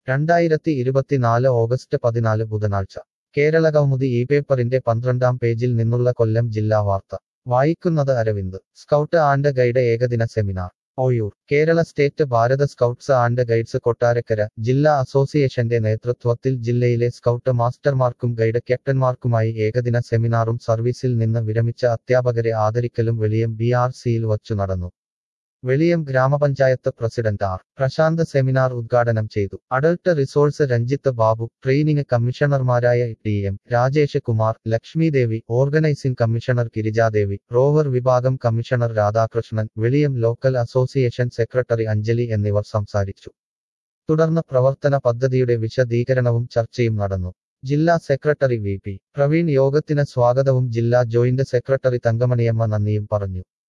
രണ്ടായിരത്തി ഇരുപത്തിനാല് ഓഗസ്റ്റ് പതിനാല് ബുധനാഴ്ച കേരളകൗമുദി ഈ പേപ്പറിന്റെ പന്ത്രണ്ടാം പേജിൽ നിന്നുള്ള കൊല്ലം ജില്ലാ വാർത്ത വായിക്കുന്നത് അരവിന്ദ് സ്കൗട്ട് ആൻഡ് ഗൈഡ് ഏകദിന seminar Oyoor Kerala state Bharat scouts and guides Kottarakkara ജില്ലാ അസോസിയേഷന്റെ നേതൃത്വത്തിൽ ജില്ലയിലെ സ്കൗട്ട് മാസ്റ്റർമാർക്കും ഗൈഡ് ക്യാപ്റ്റന്മാർക്കുമായി ഏകദിന സെമിനാറും സർവീസിൽ നിന്ന് വിരമിച്ച അധ്യാപകരെ ആദരിക്കലും വെളിയം ബി ആർ സിയിൽ വച്ചു നടന്നു വെളിയം ഗ്രാമപഞ്ചായത്ത് പ്രസിഡന്റ് ആർ പ്രശാന്ത് സെമിനാർ ഉദ്ഘാടനം ചെയ്തു adult resource Ranjith Babu training കമ്മീഷണർമാരായ T M Rajesh Kumar Lakshmidevi organising commissioner Girijadevi rover വിഭാഗം commissioner Radhakrishnan Veliyam local association secretary Anjali എന്നിവർ സംസാരിച്ചു തുടർന്ന് പ്രവർത്തന പദ്ധതിയുടെ വിശദീകരണവും ചർച്ചയും നടന്നു ജില്ലാ സെക്രട്ടറി വി പി പ്രവീൺ യോഗത്തിന് സ്വാഗതവും ജില്ലാ ജോയിന്റ് സെക്രട്ടറി തങ്കമണിയമ്മ നന്ദിയും പറഞ്ഞു